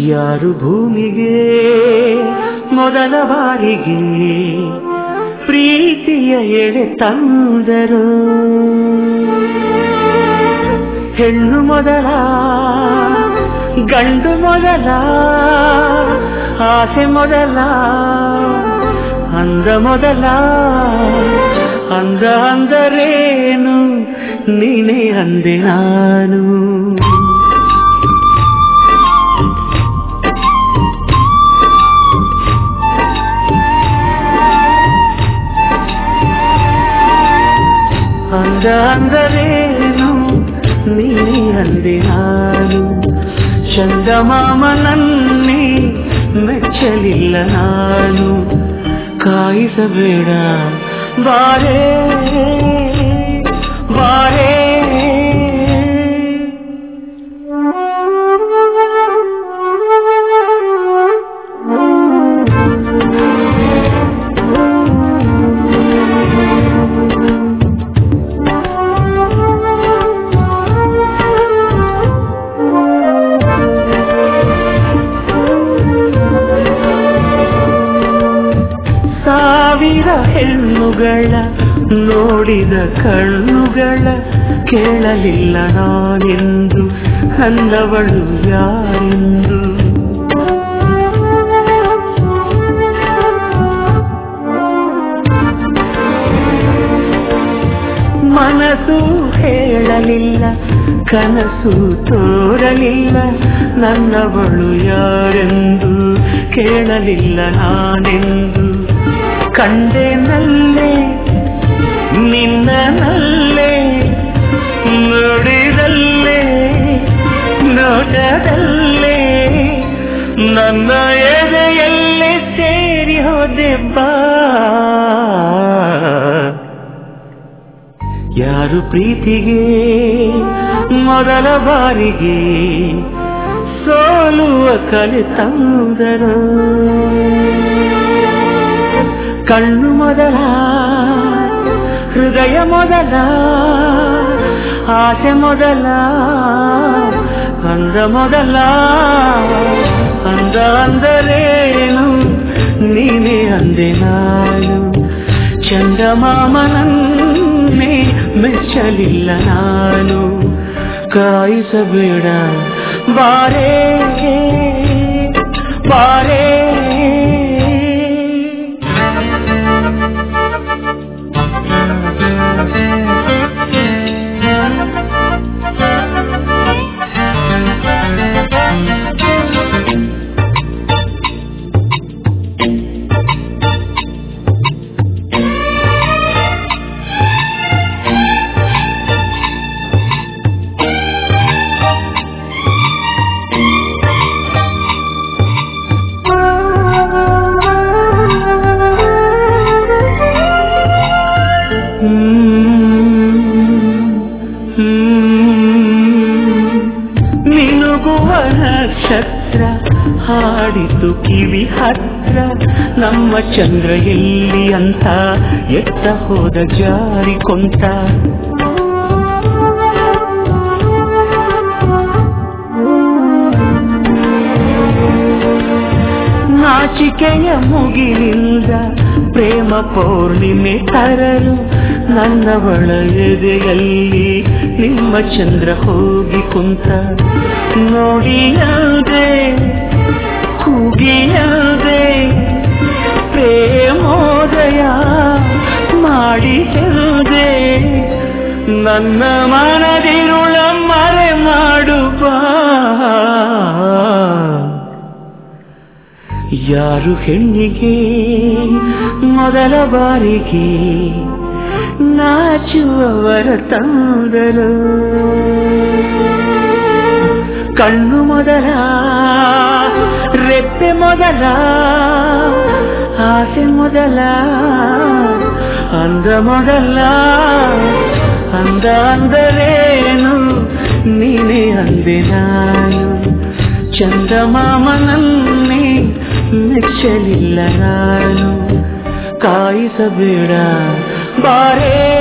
ಯಾರು ಭೂಮಿಗೆ ಮೊದಲ ಬಾರಿಗೆ ಪ್ರೀತಿಯ ಎಳೆ ತಂದರು ಹೆಣ್ಣು ಮೊದಲ ಗಂಡು ಮೊದಲ ಆಸೆ ಮೊದಲ ಅಂದ ಮೊದಲ ಅಂದ ಅಂದರೇನು ನೀನೇ ಅಂದೆ ನಾನು ಅಂದ ಅಂದರೇನು ನೀನೇ ಅಂದೆ ನಾನು ಚಂದಮಾಮನನ್ನೇ ಮೆಚ್ಚಲಿಲ್ಲ ನಾನು ಕಾಯಿಸಬೇಡ ಬಾರೇ ಬಾರೇ ಸಾವಿರ ಹೆಣ್ಣುಗಳ ನೋಡಿದ ಕಣ್ಣುಗಳ ಕೇಳಲಿಲ್ಲ ನಾನೆಂದು ನನ್ನವಳು ಯಾರೆಂದು ಮನಸ್ಸು ಹೇಳಲಿಲ್ಲ ಕನಸು ತೋರಲಿಲ್ಲ ನನ್ನವಳು ಯಾರೆಂದು ಕೇಳಲಿಲ್ಲ ನಾನೆಂದು ಕಂಡೆನಲ್ಲೇ ನಿನ್ನನಲ್ಲೇ ನೋಡಿದಲ್ಲೇ ನೋಟದಲ್ಲೇ ನನ್ನ ಎದೆಯಲ್ಲೇ ಸೇರಿ ಹೋದೆ ಬಾ ಯಾರು ಪ್ರೀತಿಗೆ ಮೊದಲ ಬಾರಿಗೆ ಸೋಲುವ ಕಲೆ ತಂದರು ಕಣ್ಣು ಮೊದಲ ಹೃದಯ ಮೊದಲ ಆಸೆ ಮೊದಲ ಅಂದ ಮೊದಲ ಅಂದ ಅಂದರೇನು ನೀನೇ ಅಂದೆ ನಾನು ಚಂದಮಾಮನನ್ನೇ ಮೆಚ್ಚಲಿಲ್ಲ ನಾನು ಕಾಯಿಸಬೇಡ ಬಾರೇ ಬಾರೇ ಮಿನುಗುವ ನಕ್ಷತ್ರ ಹಾಡಿತು ಕಿವಿ ಹತ್ರ ನಮ್ಮ ಚಂದ್ರ ಎಲ್ಲಿ ಅಂತ ಎತ್ತ ಹೋದ ಜಾರಿ ಕೊಂತ ನಾಚಿಕೆಯ ಮುಗಿಲಿಂದ ಪ್ರೇಮ ಪೌರ್ಣಿಮೆ ತರಲು ನನ್ನವಳ ಎದೆಯಲ್ಲಿ ನಿಮ್ಮ ಚಂದ್ರ ಹೋಗಿ ಕುಂತ ನೋಡಿಯದೆ ಕೂಗಿಯದೆ ಪ್ರೇಮೋದಯ ಮಾಡಿದೆ ನನ್ನ ಮನದಿರುಳ ಮರೆ ಮಾಡುವ ಯಾರು ಹೆಣ್ಣಿಗೆ ಮೊದಲ ಬಾರಿಗೆ ನಾಚುವವರ ತಂದರು ಕಣ್ಣು ಮೊದಲ ರೆಪ್ಪೆ ಮೊದಲ ಆಸೆ ಮೊದಲ ಅಂದ ಮೊದಲ ಅಂದ ಅಂದರೇನು ನೀನೇ ಅಂದೆ ನಾನು ಚಂದಮಾಮನನ್ನೇ ಮೆಚ್ಚಲಿಲ್ಲ ನಾನು ಕಾಯಿಸಬೇಡ ಬಾರೇ